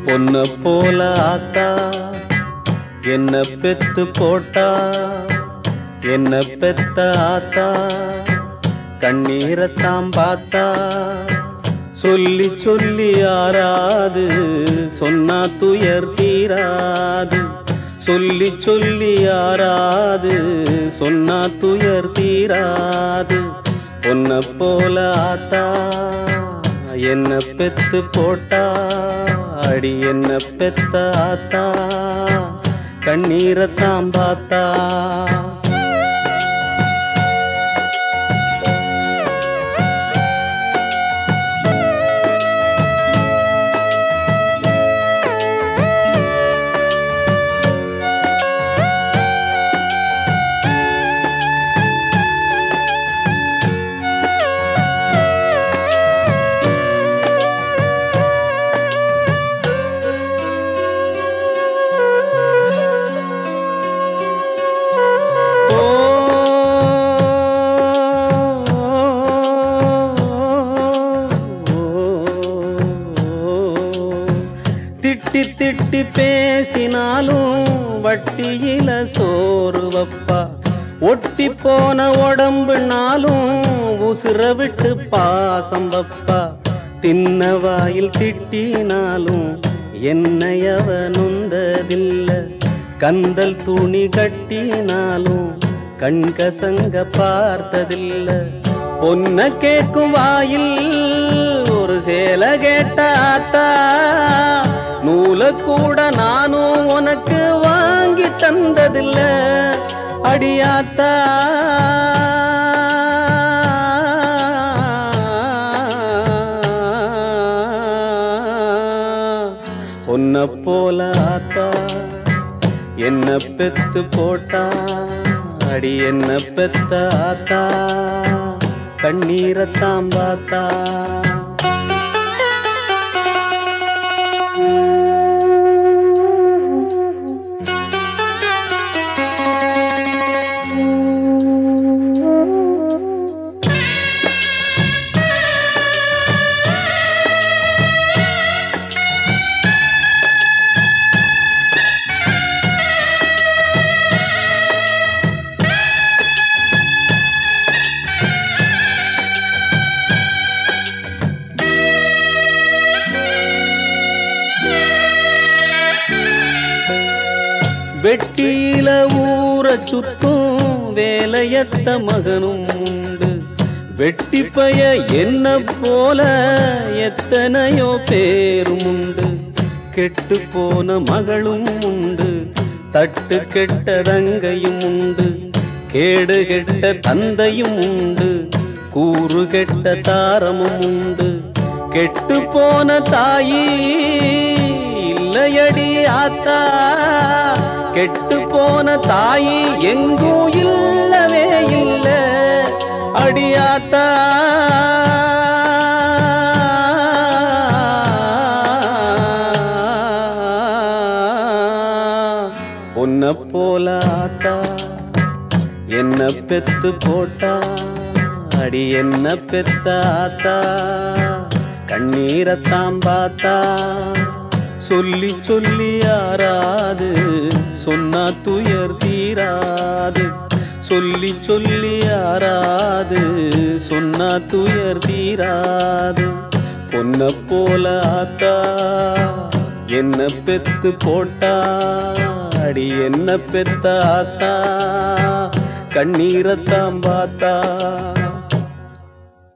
பொன்ன போல ஆத்தா என்ன பெத்து போட்டா என்ன பெத்த ஆத்தா கண்ணீரத்தாம் பார்த்தா சொல்லி சொல்லி ஆறாது சொன்னா துயர் தீராது சொல்லி சொல்லி ஆறாது சொன்னா துயர் தீராது பொன்ன போல ஆத்தா என்ன பெத்து போட்டா அடி என்ன பெத்த ஆத்தா கண்ணீரத்தாம் பார்த்தா ஓ திட்டி திட்டி பேசினாலும் வட்டியில சோறு வப்பா ஒட்டி போன உடம்புனாலும் உசுர விட்டு பாசம் வப்பா தின்ன வாயில் திட்டினாலும் என்னையவ நொந்ததில்ல கந்தல் துணி கட்டினாலும் கண்கசங்க பார்த்ததில்ல பொன்ன கேட்கும் வாயில் ஒரு சேல கேட்டாத்தா நூல கூட நானும் உனக்கு வாங்கி தந்ததில்ல அடியாத்தா பொன்ன போல ஆத்தா என்ன பெத்து போட்டா அடி என்ன பெத்த ஆத்தா கண்ணீரத்தாம் பார்த்தா வெட்டியில ஊற சுத்தும் வேலையத்த மகனும் உண்டு வெட்டி பய என்ன போல எத்தனையோ பேரும் உண்டு கெட்டு போன மகளும் உண்டு தட்டு கெட்ட தங்கையும் உண்டு கேடு கெட்ட தந்தையும் உண்டு கூறு கெட்ட தாரமும் உண்டு கெட்டு போன தாயி இல்லையடி ஆத்தா கெட்டு போன தாயி எங்கும் இல்லவே இல்ல அடியாத்தா உன்னை போல ஆத்தா என்ன பெத்து போட்டா அடி என்ன பெத்த ஆத்தா கண்ணீரத்தாம் பார்த்தா சொல்லி சொல்லி ஆறாது சொன்னா துயர் தீராது சொல்லி சொல்லி ஆறாது சொன்னா துயர் தீராது பொன்ன போல ஆத்தா என்ன பெத்து போட்டா அடி என்ன பெத்த ஆத்தா கண்ணீரத்தாம் பார்த்தா